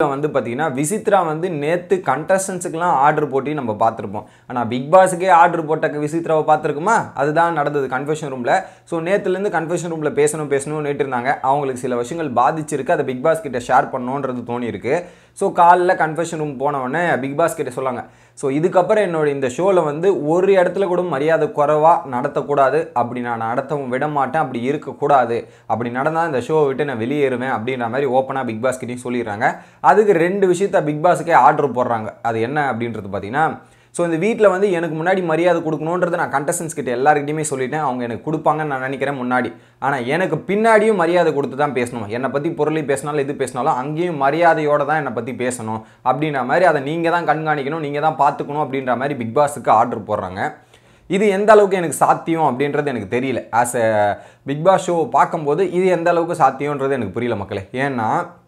வந்து பார்த்தீங்கன்னா விசித்ரா வந்து நேற்று கண்டஸ்டன்ஸுக்கெலாம் ஆர்டர் போட்டு நம்ம பார்த்துருப்போம் ஆனால் பிக் பாஸுக்கே ஆர்டர் போட்ட விசித்ராவை பார்த்துருக்குமா அதுதான் நடந்தது கன்ஃபெஷன் ரூமில் ஸோ நேற்றுலேருந்து கன்ஃபெஷன் ரூமில் பேசணும் பேசணும் நேற்று இருந்தாங்க அவங்களுக்கு சில விஷயங்கள் பாதிச்சிருக்கு அதை பிக் பாஸ் கிட்ட ஷேர் பண்ணணுன்றது தோணியிருக்கு ஸோ காலைல கன்ஃபெஷன் ரூம் போனவொடனே பிக் பாஸ் கிட்ட சொல்லாங்க ஸோ இதுக்கப்புறம் என்னோட இந்த ஷோவில் வந்து ஒரு இடத்துல கூட மரியாதை குறைவாக நடத்தக்கூடாது அப்படி நான் நடத்தவும் விட மாட்டேன் அப்படி இருக்கக்கூடாது அப்படி நடந்தால் இந்த ஷோவை விட்டு நான் வெளியேறுவேன் அப்படின்ற மாதிரி ஓப்பனாக பிக் பாஸ் கிட்டையும் சொல்லிடுறாங்க அதுக்கு ரெண்டு விஷயத்த பிக் பாஸுக்கே ஆர்டர் போடுறாங்க அது என்ன அப்படின்றது பார்த்தீங்கன்னா ஸோ இந்த வீட்டில் வந்து எனக்கு முன்னாடி மரியாதை கொடுக்கணுன்றதை நான் கண்டஸ்டன்ஸ் கிட்ட எல்லாருக்கிட்டையுமே சொல்லிட்டேன் அவங்க எனக்கு கொடுப்பாங்கன்னு நான் நினைக்கிறேன் முன்னாடி ஆனால் எனக்கு பின்னாடியும் மரியாதை கொடுத்து தான் பேசணும் என்னை பற்றி பொருளை பேசினாலும் எது பேசினாலும் அங்கேயும் மரியாதையோடு தான் என்னை பற்றி பேசணும் அப்படின்ற மாதிரி அதை நீங்கள் தான் கண்காணிக்கணும் நீங்கள் தான் பார்த்துக்கணும் அப்படின்ற மாதிரி பிக் பாஸுக்கு ஆர்டர் போடுறாங்க இது எந்த அளவுக்கு எனக்கு சாத்தியம் அப்படின்றது எனக்கு தெரியல as a Bigg Boss show பார்க்கும்போது இது எந்த அளவுக்கு சாத்தியன்றது எனக்கு புரியல மக்களே ஏன்னா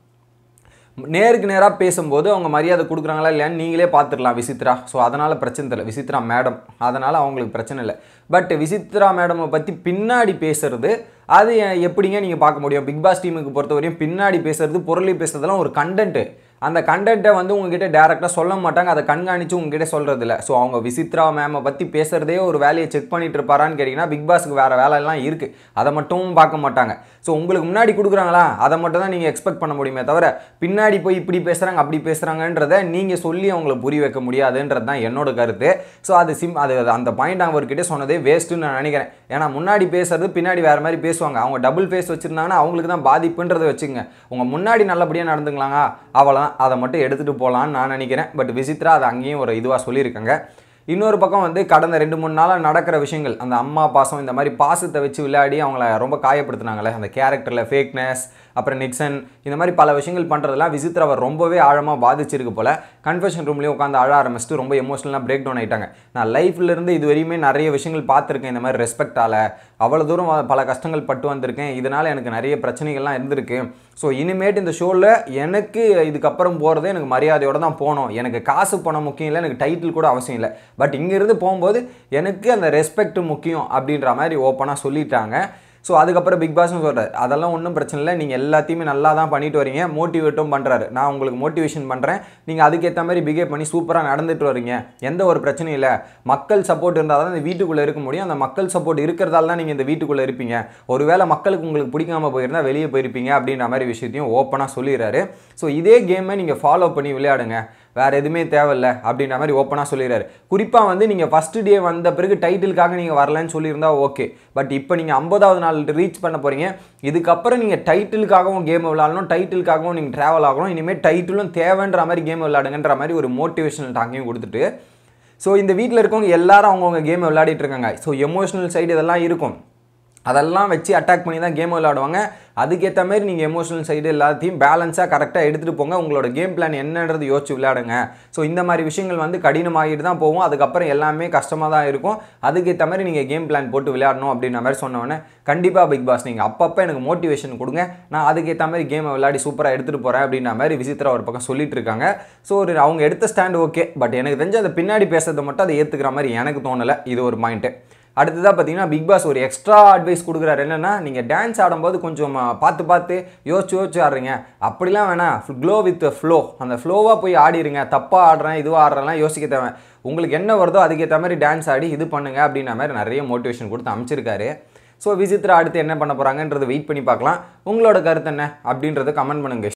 நேருக்கு நேராக பேசும்போது அவங்க மரியாதை கொடுக்குறாங்களா இல்லையான்னு நீங்களே பார்த்துடலாம் விசித்ரா ஸோ அதனால் பிரச்சனை இல்லை விசித்ரா மேடம் அதனால் அவங்களுக்கு பிரச்சனை இல்லை பட் விசித்ரா மேடமை பற்றி பின்னாடி பேசுறது அது எப்படிங்க நீங்கள் பார்க்க முடியும் பிக் பாஸ் டீமுக்கு பொறுத்தவரையும் பின்னாடி பேசுறது பொருளை பேசுறதுலாம் ஒரு கண்டென்ட்டு அந்த கண்டென்ட்டை வந்து உங்ககிட்ட டேரெக்டாக சொல்ல மாட்டாங்க அதை கண்காணித்து உங்ககிட்ட சொல்கிறது இல்லை ஸோ அவங்க விசித்ரா மேமை பற்றி பேசுகிறதே ஒரு வேலையை செக் பண்ணிட்டு இருப்பாரான்னு கேட்டிங்கன்னா பிக் பாஸ்க்கு வேறு வேலையெல்லாம் இருக்குது அதை மட்டும் பார்க்க மாட்டாங்க ஸோ உங்களுக்கு முன்னாடி கொடுக்குறாங்களா அதை மட்டும் தான் நீங்கள் எக்ஸ்பெக்ட் பண்ண முடியுமே தவிர பின்னாடி போய் இப்படி பேசுகிறாங்க அப்படி பேசுகிறாங்கன்றத நீங்கள் சொல்லி அவங்களை புரிய வைக்க முடியாதுன்றது தான் என்னோட கருத்து ஸோ அது சிம் அது அந்த பாயிண்ட் அவர்கிட்ட சொன்னதே வேஸ்ட்டுன்னு நான் நினைக்கிறேன் ஏன்னா முன்னாடி பேசுறது பின்னாடி வேறு மாதிரி பேசுவாங்க அவங்க டபுள் ஃபேஸ் வச்சுருந்தாங்கன்னா அவங்களுக்கு தான் பாதிப்புன்றதை வச்சுங்க உங்கள் முன்னாடி நல்லபடியாக நடந்துங்களாங்க அவ்வளோதான் அதை மட்டும் எடுத்துகிட்டு போகலான்னு நான் நினைக்கிறேன் பட் விசித்ரா அதை அங்கேயும் ஒரு இதுவாக சொல்லியிருக்காங்க இன்னொரு பக்கம் வந்து கடந்த ரெண்டு மூணு நாளாக நடக்கிற விஷயங்கள் அந்த அம்மா பாசம் இந்த மாதிரி பாசத்தை வச்சு விளையாடி அவங்கள ரொம்ப காயப்படுத்துனாங்களே அந்த கேரக்டரில் ஃபேக்னஸ் அப்புறம் நிக்சன் இந்த மாதிரி பல விஷயங்கள் பண்ணுறதெல்லாம் விசித்ராவை ரொம்பவே ஆழமாக பாதிச்சிருக்கு போல் கன்ஃபெஷன் ரூம்லேயே உட்காந்து அழ ஆரம்பிச்சுட்டு ரொம்ப எமோஷனலாக பிரேக் டவுன் ஆகிட்டாங்க நான் லைஃப்லேருந்து இது வரையுமே நிறைய விஷயங்கள் பார்த்துருக்கேன் இந்த மாதிரி ரெஸ்பெக்டால் அவ்வளோ தூரம் பல கஷ்டங்கள் பட்டு வந்திருக்கேன் இதனால் எனக்கு நிறைய பிரச்சனைகள்லாம் இருந்திருக்கு ஸோ இனிமேட்டு இந்த ஷோவில் எனக்கு இதுக்கப்புறம் போகிறது எனக்கு மரியாதையோடு தான் போகணும் எனக்கு காசு பணம் முக்கியம் இல்லை எனக்கு டைட்டில் கூட அவசியம் இல்லை பட் இங்கேருந்து போகும்போது எனக்கு அந்த ரெஸ்பெக்ட் முக்கியம் அப்படின்ற மாதிரி ஓப்பனாக சொல்லிட்டாங்க ஸோ அதுக்கப்புறம் பிக் பாஸ்னு சொல்கிறார் அதெல்லாம் ஒன்றும் பிரச்சனை இல்லை நீங்கள் எல்லாத்தையுமே நல்லா தான் பண்ணிட்டு வரீங்க மோட்டிவேட்டும் பண்ணுறாரு நான் உங்களுக்கு மோட்டிவேஷன் பண்ணுறேன் நீங்கள் அதுக்கேற்ற மாதிரி பிஹேவ் பண்ணி சூப்பராக நடந்துட்டு வரீங்க எந்த ஒரு பிரச்சனையும் இல்லை மக்கள் சப்போர்ட் இருந்தால் தான் இந்த வீட்டுக்குள்ளே இருக்க முடியும் அந்த மக்கள் சப்போர்ட் இருக்கிறதால தான் நீங்கள் இந்த வீட்டுக்குள்ளே இருப்பீங்க ஒருவேளை மக்களுக்கு உங்களுக்கு பிடிக்காம போயிருந்தா வெளியே போயிருப்பீங்க அப்படின்ற மாதிரி விஷயத்தையும் ஓப்பனாக சொல்லிடுறாரு ஸோ இதே கேமை நீங்கள் ஃபாலோ பண்ணி விளையாடுங்க வேறு எதுவுமே தேவையில்ல அப்படின்ற மாதிரி ஓப்பனாக சொல்லிடுறாரு குறிப்பாக வந்து நீங்கள் ஃபஸ்ட்டு டே வந்த பிறகு டைட்டிலுக்காக நீங்கள் வரலன்னு சொல்லியிருந்தா ஓகே பட் இப்போ நீங்கள் ஐம்பதாவது நாள் ரீச் பண்ண போகிறீங்க இதுக்கப்புறம் நீங்கள் டைட்டிலுக்காகவும் கேம் விளாடணும் டைட்டிலுக்காகவும் நீங்கள் ட்ராவல் ஆகணும் இனிமேல் டைட்டிலும் தேவைன்ற மாதிரி கேம் விளாடுங்கன்ற மாதிரி ஒரு மோட்டிவேஷனல் டாக்கையும் கொடுத்துட்டு ஸோ இந்த வீட்டில் இருக்கவங்க எல்லாரும் அவங்கவுங்க கேமை விளையாடிட்டு இருக்காங்க ஸோ எமோஷனல் சைடு இதெல்லாம் இருக்கும் அதெல்லாம் வச்சு அட்டாக் பண்ணி தான் கேம் விளையாடுவாங்க அதுக்கேற்ற மாதிரி நீங்கள் எமோஷனல் சைடு எல்லாத்தையும் பேலன்ஸாக கரெக்டாக எடுத்துகிட்டு போங்க உங்களோட கேம் பிளான் என்னன்றது யோசிச்சு விளையாடுங்க ஸோ இந்த மாதிரி விஷயங்கள் வந்து கடினமாகிட்டு தான் போகும் அதுக்கப்புறம் எல்லாமே கஷ்டமாக தான் இருக்கும் அதுக்கேற்ற மாதிரி நீங்கள் கேம் பிளான் போட்டு விளையாடணும் அப்படின்ற மாதிரி சொன்னோன்னே கண்டிப்பாக பிக் பாஸ் நீங்கள் அப்பப்போ எனக்கு மோட்டிவேஷன் கொடுங்க நான் அதுக்கேற்ற மாதிரி கேமை விளையாடி சூப்பராக எடுத்துகிட்டு போகிறேன் அப்படின்ற மாதிரி விசித்திரா ஒரு பக்கம் சொல்லிட்டு இருக்காங்க ஸோ ஒரு அவங்க எடுத்த ஸ்டாண்ட் ஓகே பட் எனக்கு தெரிஞ்சு அந்த பின்னாடி பேசுறதை மட்டும் அதை ஏற்றுக்கிற மாதிரி எனக்கு தோணலை இது ஒரு பாயிண்ட்டு அடுத்ததாக பார்த்தீங்கன்னா பிக் பாஸ் ஒரு எக்ஸ்ட்ரா அட்வைஸ் கொடுக்குறாரு என்னென்னா நீங்கள் டான்ஸ் ஆடும்போது கொஞ்சம் ஆ, பார்த்து பார்த்து யோசிச்சு யோசிச்சு ஆடுறீங்க அப்படிலாம் வேணாம் க்ளோ வித் ஃப்ளோ அந்த ஃப்ளோவாக போய் ஆடிடுங்க தப்பாக ஆடுறேன் இதுவாக ஆடுறேன்லாம் யோசிக்க தேவை உங்களுக்கு என்ன வருதோ அதுக்கேற்ற மாதிரி டான்ஸ் ஆடி இது பண்ணுங்க அப்படின்ற மாதிரி நிறைய மோட்டிவேஷன் கொடுத்து அமைச்சிருக்காரு ஸோ விசித்ரா அடுத்து என்ன பண்ண போகிறாங்கன்றது வெயிட் பண்ணி பார்க்கலாம் உங்களோட கருத்து என்ன அப்படின்றத கமெண்ட் பண்ணுங்க